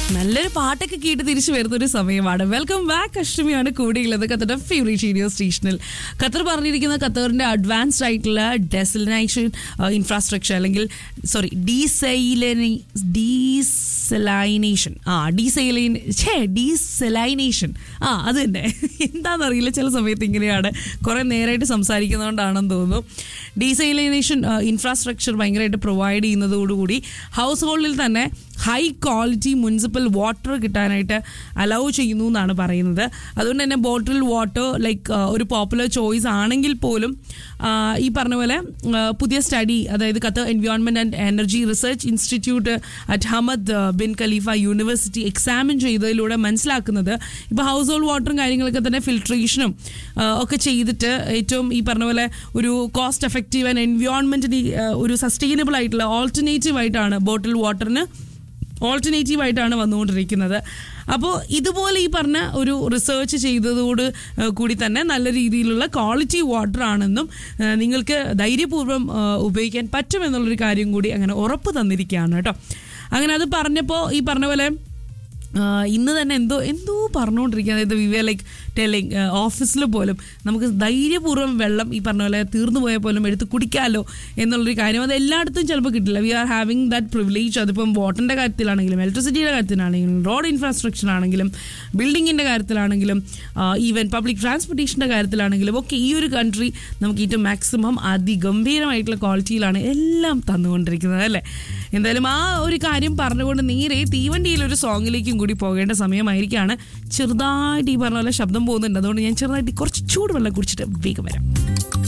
നല്ലൊരു പാട്ടൊക്കെ കേട്ട് തിരിച്ചു വരുന്ന ഒരു സമയമാണ് വെൽക്കം ബാക്ക് അഷ്ടമിയാണ് കൂടെയുള്ളത് ഖത്തറിന്റെ ഫേവറേറ്റ് റേഡിയോ സ്റ്റേഷനിൽ ഖത്തർ പറഞ്ഞിരിക്കുന്ന ഖത്തറിന്റെ അഡ്വാൻസ്ഡ് ആയിട്ടുള്ള ഡെസലിനേഷൻ ഇൻഫ്രാസ്ട്രക്ചർ അല്ലെങ്കിൽ സോറി ഡീസൈലനി ഡീസലൈനേഷൻ ആ ഡീസൈലൈൻ ഛേ ഡീസലൈനേഷൻ ആ അത് തന്നെ എന്താണെന്നറിയില്ല ചില സമയത്ത് ഇങ്ങനെയാണ് കുറേ നേരമായിട്ട് സംസാരിക്കുന്നതുകൊണ്ടാണെന്ന് തോന്നുന്നു ഡീസൈലൈനേഷൻ ഇൻഫ്രാസ്ട്രക്ചർ ഭയങ്കരമായിട്ട് പ്രൊവൈഡ് ചെയ്യുന്നതോടുകൂടി ഹൗസ് ഹോൾഡിൽ തന്നെ ഹൈ ക്വാളിറ്റി മുനിസിപ്പൽ വാട്ടർ കിട്ടാനായിട്ട് അലൗ ചെയ്യുന്നു എന്നാണ് പറയുന്നത് അതുകൊണ്ട് തന്നെ ബോട്ടിൽ വാട്ടർ ലൈക്ക് ഒരു പോപ്പുലർ ചോയ്സ് ആണെങ്കിൽ പോലും ആ, ഈ പറഞ്ഞ പോലെ ആ, പുതിയ സ്റ്റഡി അതായത് Qatar environment and energy research institute at Hamad bin Khalifa university examine ചെയ്തതിലൂടെ മനസ്സിലാക്കുന്നത് ഇപ്പോൾ ഹൗസ് ഹോൾഡ് വാട്ടറും കാര്യങ്ങളൊക്കെ തന്നെ ഫിൽട്രേഷനും ഒക്കെ ചെയ്തിട്ട് ഏറ്റവും ഈ പറഞ്ഞ പോലെ ഒരു കോസ്റ്റ് എഫക്റ്റീവ് ആൻഡ് എൻവയോൺമെൻറ്റിന് ഒരു സസ്റ്റൈനബിൾ ആയിട്ടുള്ള ഓൾട്ടർനേറ്റീവ് ആയിട്ടാണ് ബോട്ടിൽ വാട്ടറിന് ഓൾട്ടർനേറ്റീവ് ആയിട്ടാണ് വന്നുകൊണ്ടിരിക്കുന്നത് അപ്പോൾ ഇതുപോലെ ഈ പറഞ്ഞ ഒരു റിസർച്ച് ചെയ്തതോട് ഏഹ്, കൂടി തന്നെ നല്ല രീതിയിലുള്ള ക്വാളിറ്റി വാട്ടർ ആണെന്നും ഏഹ്, നിങ്ങൾക്ക് ധൈര്യപൂർവ്വം ഏഹ്, ഉപയോഗിക്കാൻ പറ്റുമെന്നുള്ളൊരു കാര്യം കൂടി അങ്ങനെ ഉറപ്പ് തന്നിരിക്കുകയാണ് കേട്ടോ അങ്ങനെ അത് പറഞ്ഞപ്പോൾ ഈ പറഞ്ഞ പോലെ ആ, ഇന്ന് തന്നെ എന്തോ എന്തോ പറഞ്ഞുകൊണ്ടിരിക്കുക അതായത് വി വേ ലൈക്ക് ടെലിങ് ഓഫീസിൽ പോലും നമുക്ക് ധൈര്യപൂർവ്വം വെള്ളം ഈ പറഞ്ഞ പോലെ തീർന്നു പോയാൽ പോലും എടുത്ത് കുടിക്കാമല്ലോ എന്നുള്ളൊരു കാര്യം അത് എല്ലായിടത്തും ചിലപ്പോൾ കിട്ടില്ല we are having that privilege അതിപ്പം വാട്ടറിൻ്റെ കാര്യത്തിലാണെങ്കിലും ഇലക്ട്രിസിറ്റിയുടെ കാര്യത്തിലാണെങ്കിലും റോഡ് ഇൻഫ്രാസ്ട്രക്ചർ ആണെങ്കിലും ബിൽഡിങ്ങിൻ്റെ കാര്യത്തിലാണെങ്കിലും ഈവൻ പബ്ലിക് ട്രാൻസ്പോർട്ടേഷൻ്റെ കാര്യത്തിലാണെങ്കിലും ഒക്കെ ഈ ഒരു കൺട്രി നമുക്ക് ഏറ്റവും മാക്സിമം അതിഗംഭീരമായിട്ടുള്ള ക്വാളിറ്റിയിലാണ് എല്ലാം തന്നുകൊണ്ടിരിക്കുന്നത് അല്ലേ എന്തായാലും ആ ഒരു കാര്യം പറഞ്ഞുകൊണ്ട് നേരെ തീവണ്ടിയിൽ ഒരു സോങ്ങിലേക്കും കൂടി പോകേണ്ട സമയമായിരിക്കാണ് ചെറുതായിട്ട് ഈ പറഞ്ഞ പോലെ ശബ്ദം പോകുന്നുണ്ട് അതുകൊണ്ട് ഞാൻ ചെറുതായിട്ട് കുറച്ച് ചൂടുവെള്ളം കുടിച്ചിട്ട് വേഗം വരാം